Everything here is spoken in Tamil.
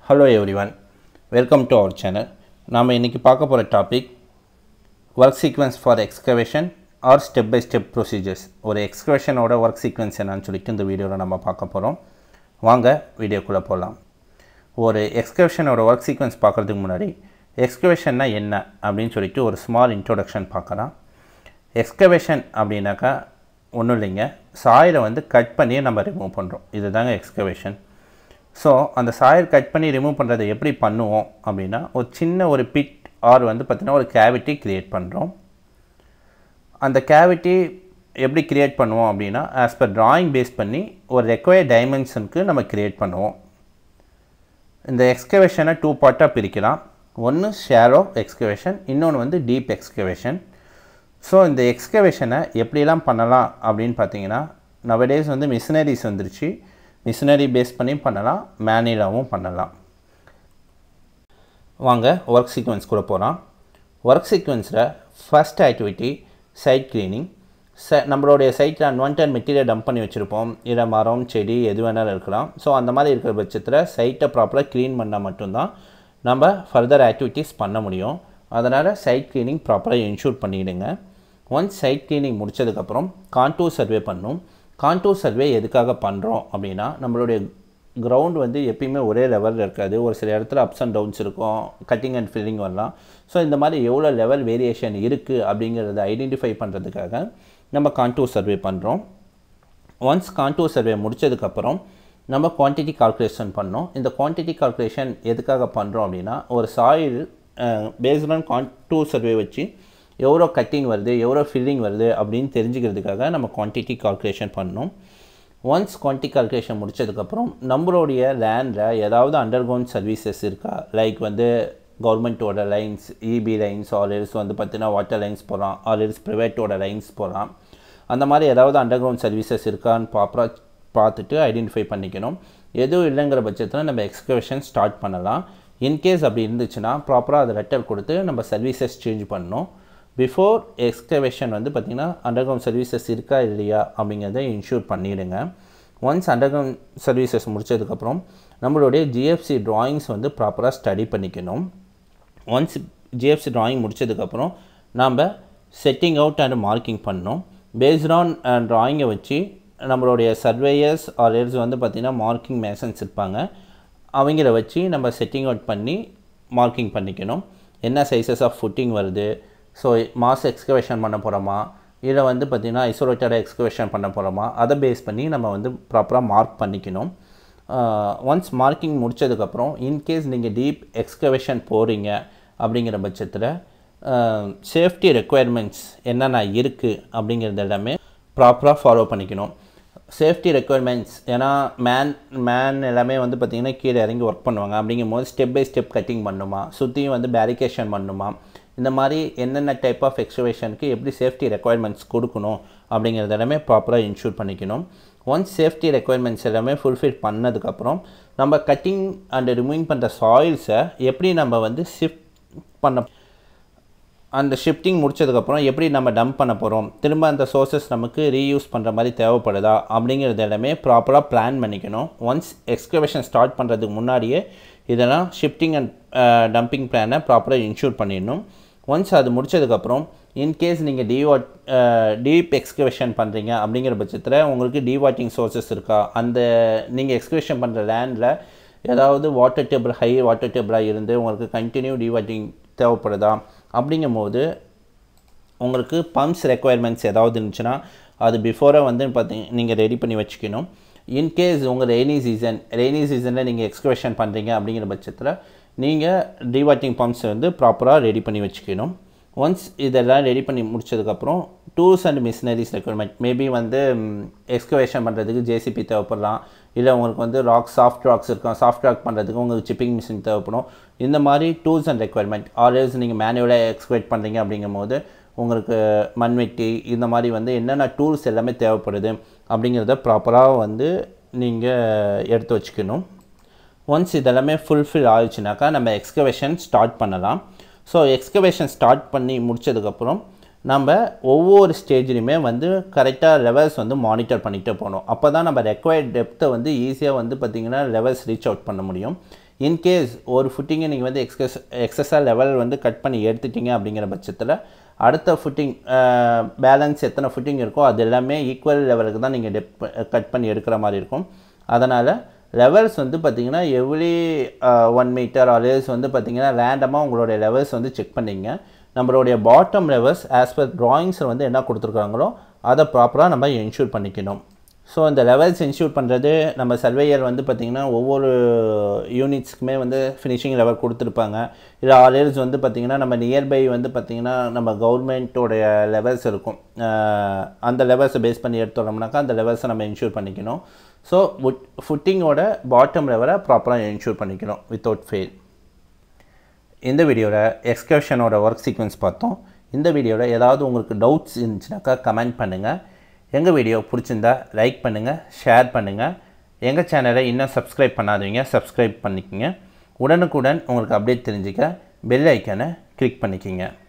hello everyone welcome to our channel நாம் இன்றைக்கி பார்க்க போகிற topic work sequence for excavation or step by step procedures ஒரு எக்ஸ்கவேஷனோட ஒர்க் சீக்வன்ஸ் என்னன்னு சொல்லிட்டு இந்த வீடியோவில் நம்ம பார்க்க போகிறோம் வாங்க வீடியோக்குள்ளே போகலாம் ஒரு எக்ஸ்கவேஷனோட ஒர்க் சீக்வன்ஸ் பார்க்குறதுக்கு முன்னாடி எக்ஸ்கவேஷன்னா என்ன அப்படின்னு சொல்லிட்டு ஒரு ஸ்மால் இன்ட்ரோடக்ஷன் பார்க்கலாம் எக்ஸ்கவேஷன் அப்படின்னாக்கா ஒன்றும் இல்லைங்க சாயிலை வந்து கட் பண்ணி நம்ம ரிமூவ் பண்ணுறோம் இதுதாங்க எக்ஸ்கவேஷன் ஸோ அந்த சாயில் கட் பண்ணி ரிமூவ் பண்ணுறதை எப்படி பண்ணுவோம் அப்படின்னா ஒரு சின்ன ஒரு பிட் ஆர் வந்து பார்த்திங்கன்னா ஒரு கேவிட்டி க்ரியேட் பண்ணுறோம் அந்த கேவிட்டி எப்படி க்ரியேட் பண்ணுவோம் அப்படின்னா ஆஸ் பர் drawing பேஸ் பண்ணி ஒரு ரெக்வயர்ட் டைமென்ஷனுக்கு நம்ம க்ரியேட் பண்ணுவோம் இந்த எக்ஸ்கவேஷனை டூ பார்ட்டாக பிரிக்கலாம் ஒன்று ஷேரோ எக்ஸ்கவேஷன் இன்னொன்று வந்து டீப் எக்ஸ்கவேஷன் ஸோ இந்த எக்ஸ்கவேஷனை எப்படிலாம் பண்ணலாம் அப்படின்னு பார்த்தீங்கன்னா நவடேஸ் வந்து மிஷினரிஸ் வந்துருச்சு மிஷினரி பேஸ் பண்ணி பண்ணலாம் மேனுவலாகவும் பண்ணலாம் வாங்க ஒர்க் சீக்வன்ஸ் கூட போகலாம் ஒர்க் சீக்வன்ஸில் ஃபஸ்ட் ஆக்டிவிட்டி சைட் க்ளீனிங் ச நம்மளுடைய சைட்டில் அன்வான்ட் மெட்டீரியல் டம்ப் பண்ணி வச்சுருப்போம் இல்லை மரம் செடி எது வேணாலும் இருக்கலாம் ஸோ அந்த மாதிரி இருக்கிற பட்சத்தில் சைட்டை ப்ராப்பராக க்ளீன் பண்ணால் மட்டும்தான் நம்ம ஃபர்தர் ஆக்டிவிட்டீஸ் பண்ண முடியும் அதனால் சைட் க்ளீனிங் ப்ராப்பராக இன்ஷூர் பண்ணிவிடுங்க ஒன்ஸ் சைட் க்ளீனிங் முடிச்சதுக்கப்புறம் கான்டூர் சர்வே பண்ணும் கான்டூர் சர்வே எதுக்காக பண்ணுறோம் அப்படின்னா நம்மளுடைய கிரவுண்ட் வந்து எப்பயுமே ஒரே லெவலில் இருக்காது ஒரு சில இடத்துல அப்ஸ் அண்ட் டவுன்ஸ் இருக்கும் கட்டிங் அண்ட் ஃபில்லிங் வரலாம் ஸோ இந்த மாதிரி எவ்வளோ லெவல் வேரியேஷன் இருக்குது அப்படிங்கிறத ஐடென்டிஃபை பண்ணுறதுக்காக நம்ம கான்டூர் சர்வே பண்ணுறோம் ஒன்ஸ் கான்டூர் சர்வே முடிச்சதுக்கப்புறம் நம்ம குவான்டிட்டி கால்குலேஷன் பண்ணோம் இந்த குவான்டிட்டி கால்குலேஷன் எதுக்காக பண்ணுறோம் அப்படின்னா ஒரு soil based on contour survey வச்சு எவ்வளோ கட்டிங் வருது எவ்வளோ ஃபில்லிங் வருது அப்படின்னு தெரிஞ்சுக்கிறதுக்காக நம்ம குவான்டிட்டி கால்குலேஷன் பண்ணோம் ஒன்ஸ் குவான்டிட்டி கால்குலேஷன் முடிச்சதுக்கப்புறம் நம்மளுடைய லேண்டில் ஏதாவது அண்டர்கிரவுண்ட் சர்வீசஸ் இருக்கா லைக் வந்து கவர்மெண்ட்டோட லைன்ஸ் இபி லைன்ஸ் ஆல்ரெடிஸ் வந்து பார்த்தீங்கன்னா வாட்டர் லைன்ஸ் போகலாம் ஆல்ரெடிஸ் ப்ரைவேட்டோட லைன்ஸ் போகலாம் அந்த மாதிரி ஏதாவது அண்டர்கிரவுண்ட் சர்வீசஸ் இருக்கான்னு ப்ராப்பராக பார்த்துட்டு ஐடென்டிஃபை பண்ணிக்கணும் எதுவும் இல்லைங்கிற பட்சத்தில் நம்ம எக்ஸ்கவேஷன் ஸ்டார்ட் பண்ணலாம் இன்கேஸ் அப்படி இருந்துச்சுன்னா ப்ராப்பராக அதை லெட்டர் கொடுத்து நம்ம சர்வீசஸ் சேஞ்ச் பண்ணணும் பிஃபோர் எக்ஸ்கவேஷன் வந்து பார்த்திங்கன்னா அண்டர்கிரவுண்ட் சர்வீசஸ் இருக்கா இல்லையா அப்படிங்கிறத இன்ஷூர் பண்ணிவிடுங்க ஒன்ஸ் அண்டர்கிரவுண்ட் சர்வீசஸ் முடிச்சதுக்கப்புறம் நம்மளுடைய ஜிஎஃப்சி ட்ராயிங்ஸ் வந்து ப்ராப்பராக ஸ்டடி பண்ணிக்கணும் ஒன்ஸ் ஜிஎஃப்சி ட்ராயிங் முடிச்சதுக்கப்புறம் நாம் செட்டிங் அவுட் அண்ட் மார்க்கிங் பண்ணோம் பேஸ்ட் ஆன் ட்ராயிங்கை வச்சு நம்மளுடைய சர்வேயர்ஸ் ஆர் எல்ஸ் வந்து பார்த்திங்கன்னா மார்க்கிங் மேசன்ஸ் இருப்பாங்க அவங்கள வச்சு நம்ம செட்டிங் அவுட் பண்ணி மார்க்கிங் பண்ணிக்கணும் என்ன சைஸஸ் ஆஃப் ஃபுட்டிங் வருது ஸோ மாஸ் எக்ஸ்கவேஷன் பண்ண போகிறோமா இல்லை வந்து பார்த்திங்கன்னா ஐசோலேட்டடாக எக்ஸ்கவேஷன் பண்ண போகிறோமா அதை பேஸ் பண்ணி நம்ம வந்து ப்ராப்பராக மார்க் பண்ணிக்கணும் ஒன்ஸ் மார்க்கிங் முடித்ததுக்கப்புறம் இன்கேஸ் நீங்கள் டீப் எக்ஸ்கவேஷன் போகிறீங்க அப்படிங்கிற பட்சத்தில் சேஃப்டி ரெக்குயர்மெண்ட்ஸ் என்னென்ன இருக்குது அப்படிங்கிறது எல்லாமே ப்ராப்பராக ஃபாலோ பண்ணிக்கணும் சேஃப்டி ரெக்குயர்மெண்ட்ஸ் ஏன்னா மேன் மேன் எல்லாமே வந்து பார்த்திங்கன்னா கீழே இறங்கி ஒர்க் பண்ணுவாங்க அப்படிங்கும் போது ஸ்டெப் பை ஸ்டெப் கட்டிங் பண்ணுமா சுற்றியும் வந்து பேரிகேஷன் பண்ணுமா இந்த மாதிரி என்னென்ன டைப் ஆஃப் எக்ஸ்கவேஷனுக்கு எப்படி சேஃப்டி ரெக்குயர்மெண்ட்ஸ் கொடுக்கணும் அப்படிங்கிறது எல்லாமே ப்ராப்பராக இன்ஷூர் பண்ணிக்கணும் ஒன்ஸ் சேஃப்டி ரெக்குயர்மெண்ட்ஸ் எல்லாமே ஃபுல்ஃபில் பண்ணதுக்கப்புறம் நம்ம கட்டிங் அண்ட் ரிமூவிங் பண்ணுற சாயில்ஸை எப்படி நம்ம வந்து ஷிஃப்ட் பண்ண அந்த ஷிஃப்டிங் முடிச்சதுக்கப்புறம் எப்படி நம்ம டம்ப் பண்ண போகிறோம் திரும்ப அந்த சோர்சஸ் நமக்கு ரீயூஸ் பண்ணுற மாதிரி தேவைப்படுதா அப்படிங்கிறது எல்லாமே ப்ராப்பராக பிளான் பண்ணிக்கணும் ஒன்ஸ் எக்ஸ்கவேஷன் ஸ்டார்ட் பண்ணுறதுக்கு முன்னாடியே இதெல்லாம் ஷிஃப்டிங் அண்ட் டம்பிங் பிளானை ப்ராப்பராக இன்ஷூர் பண்ணிடணும் ஒன்ஸ் அது முடிச்சதுக்கப்புறம் இன்கேஸ் நீங்கள் டிவாட் டீப் எக்ஸ்கவேஷன் பண்ணுறீங்க அப்படிங்கிற பட்சத்தில் உங்களுக்கு டிவாட்டிங் சோர்சஸ் இருக்கா அந்த நீங்கள் எக்ஸ்கவேஷன் பண்ணுற லேண்டில் ஏதாவது வாட்டர் டேபிள் ஹை வாட்டர் டேபிளாக இருந்து உங்களுக்கு கண்டினியூ டிவாட்டிங் தேவைப்படுதா அப்படிங்கும்போது உங்களுக்கு பம்ப்ஸ் ரெக்குயர்மெண்ட்ஸ் ஏதாவது இருந்துச்சுன்னா அது பிஃபோராக வந்து பார்த்தீங்க நீங்கள் ரெடி பண்ணி வச்சுக்கணும் இன்கேஸ் உங்கள் ரெய்னி சீசன் ரெய்னி சீசனில் நீங்கள் எக்ஸ்கவேஷன் பண்ணுறீங்க அப்படிங்கிற பட்சத்தில் நீங்கள் டிவாட்டிங் பம்ப்ஸ் வந்து ப்ராப்பராக ரெடி பண்ணி வச்சுக்கணும் ஒன்ஸ் இதெல்லாம் ரெடி பண்ணி முடிச்சதுக்கப்புறம் tools and machineries requirement maybe வந்து எக்ஸ்கவேஷன் பண்ணுறதுக்கு ஜேசிபி தேவைப்படலாம் இல்லை உங்களுக்கு வந்து ராக் சாஃப்ட் ராக்ஸ் இருக்கும் சாஃப்ட் ராக் பண்ணுறதுக்கு உங்களுக்கு சிப்பிங் மிஷின் தேவைப்படும் இந்த மாதிரி டூல்ஸ் அண்ட் ரெக்குயர்மெண்ட் ஆல்வேஸ் நீங்கள் மேனுவலாக எக்ஸ்கவேட் பண்ணுறீங்க அப்படிங்கும் போது உங்களுக்கு மண்வெட்டி இந்த மாதிரி வந்து என்னென்ன டூல்ஸ் எல்லாமே தேவைப்படுது அப்படிங்கிறத ப்ராப்பராக வந்து நீங்கள் எடுத்து வச்சுக்கணும் ஒன்ஸ் இதெல்லாமே ஃபுல்ஃபில் ஆயிடுச்சுனாக்கா நம்ம எக்ஸ்கவேஷன் ஸ்டார்ட் பண்ணலாம் ஸோ எக்ஸ்கவேஷன் ஸ்டார்ட் பண்ணி முடிச்சதுக்கப்புறம் நம்ம ஒவ்வொரு ஸ்டேஜ்லையுமே வந்து கரெக்டாக லெவல்ஸ் வந்து மானிட்டர் பண்ணிகிட்டே போகணும் அப்போ தான் நம்ம ரெக்வயர்ட் டெப்த்தை வந்து ஈஸியாக வந்து பார்த்திங்கன்னா லெவல்ஸ் ரீச் அவுட் பண்ண முடியும் இன்கேஸ் ஒரு ஃபுட்டிங்கை நீங்கள் வந்து எக்ஸஸ் எக்ஸஸாக லெவல் வந்து கட் பண்ணி எடுத்துட்டீங்க அப்படிங்கிற பட்சத்தில் அடுத்த ஃபுட்டிங் பேலன்ஸ் எத்தனை ஃபுட்டிங் இருக்கோ அது எல்லாமே ஈக்குவல் லெவலுக்கு தான் நீங்கள் டெப் கட் பண்ணி எடுக்கிற மாதிரி இருக்கும் அதனால் லெவல்ஸ் வந்து பார்த்திங்கன்னா எவ்ரி ஒன் மீட்டர் ஆல்வேஸ் வந்து பார்த்திங்கன்னா ரேண்டமாக உங்களுடைய லெவல்ஸ் வந்து செக் பண்ணிங்க நம்மளுடைய பாட்டம் லெவல்ஸ் ஆஸ் பர் ட்ராயிங்ஸில் வந்து என்ன கொடுத்துருக்காங்களோ அதை ப்ராப்பராக நம்ம என்ஷூர் பண்ணிக்கணும் ஸோ இந்த லெவல்ஸ் இன்ஸ்டியூட் பண்ணுறது நம்ம சர்வேயர் வந்து பார்த்திங்கன்னா ஒவ்வொரு யூனிட்ஸ்க்குமே வந்து ஃபினிஷிங் லெவல் கொடுத்துருப்பாங்க இல்லை ஆல்வேஸ் வந்து பார்த்திங்கன்னா நம்ம நியர்பை வந்து பார்த்திங்கன்னா நம்ம கவர்மெண்ட்டோடைய லெவல்ஸ் இருக்கும் அஹ் அந்த லெவல்ஸை பேஸ் பண்ணி எடுத்தோம்னாக்கா அந்த லெவல்ஸை நம்ம இன்ஷூர் பண்ணிக்கணும் ஸோ ஃபுட்டிங்கோட பாட்டம் லெவலை ப்ராப்பராக இன்ஷூர் பண்ணிக்கணும் வித்தவுட் ஃபெயில் இந்த வீடியோவில் எக்ஸ்கர்ஷனோட ஒர்க் சீக்வன்ஸ் பார்த்தோம் இந்த வீடியோவில் ஏதாவது உங்களுக்கு டவுட்ஸ் இருந்துச்சுனாக்கா கமெண்ட் பண்ணுங்கள் எங்கள் வீடியோ பிடிச்சிருந்தா லைக் பண்ணுங்கள் ஷேர் பண்ணுங்கள் எங்கள் சேனலை இன்னும் சப்ஸ்கிரைப் பண்ணாதீங்க சப்ஸ்கிரைப் பண்ணிக்கோங்க உடனுக்குடன் உங்களுக்கு அப்டேட் தெரிஞ்சுக்க பெல் ஐக்கானை கிளிக் பண்ணிக்கோங்க